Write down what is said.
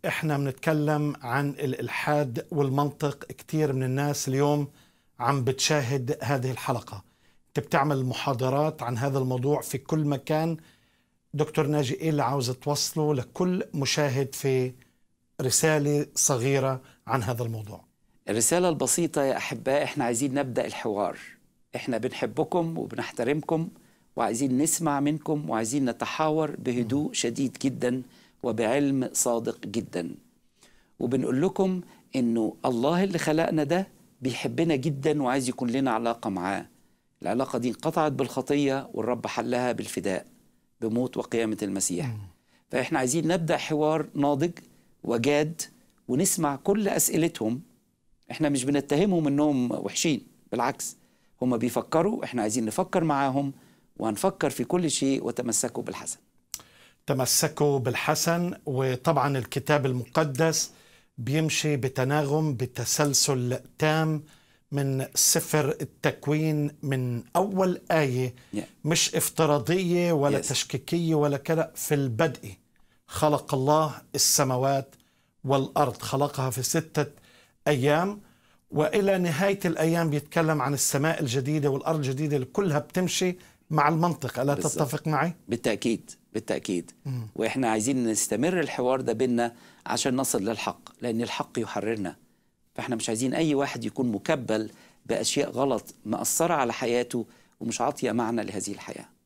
احنا بنتكلم عن الالحاد والمنطق كثير من الناس اليوم عم بتشاهد هذه الحلقه انت بتعمل محاضرات عن هذا الموضوع في كل مكان دكتور ناجي ايه اللي عاوز توصله لكل مشاهد في رساله صغيره عن هذا الموضوع الرسالة البسيطة يا أحباء إحنا عايزين نبدأ الحوار إحنا بنحبكم وبنحترمكم وعايزين نسمع منكم وعايزين نتحاور بهدوء شديد جدا وبعلم صادق جدا وبنقول لكم إنه الله اللي خلقنا ده بيحبنا جدا وعايز يكون لنا علاقة معاه العلاقة دي انقطعت بالخطية والرب حلها بالفداء بموت وقيامة المسيح فإحنا عايزين نبدأ حوار ناضج وجاد ونسمع كل أسئلتهم احنا مش بنتهمهم انهم وحشين بالعكس هم بيفكروا احنا عايزين نفكر معاهم وهنفكر في كل شيء وتمسكوا بالحسن تمسكوا بالحسن وطبعا الكتاب المقدس بيمشي بتناغم بتسلسل تام من سفر التكوين من أول آية Yeah. مش افتراضية ولا Yes. تشكيكية ولا كذا في البدء خلق الله السماوات والأرض خلقها في ستة أيام وإلى نهاية الأيام بيتكلم عن السماء الجديدة والأرض الجديدة اللي كلها بتمشي مع المنطق ألا بالظبط. تتفق معي؟ بالتأكيد بالتأكيد واحنا عايزين نستمر الحوار ده بينا عشان نصل للحق لأن الحق يحررنا فاحنا مش عايزين أي واحد يكون مكبل بأشياء غلط مأثرة على حياته ومش عاطية معنى لهذه الحياة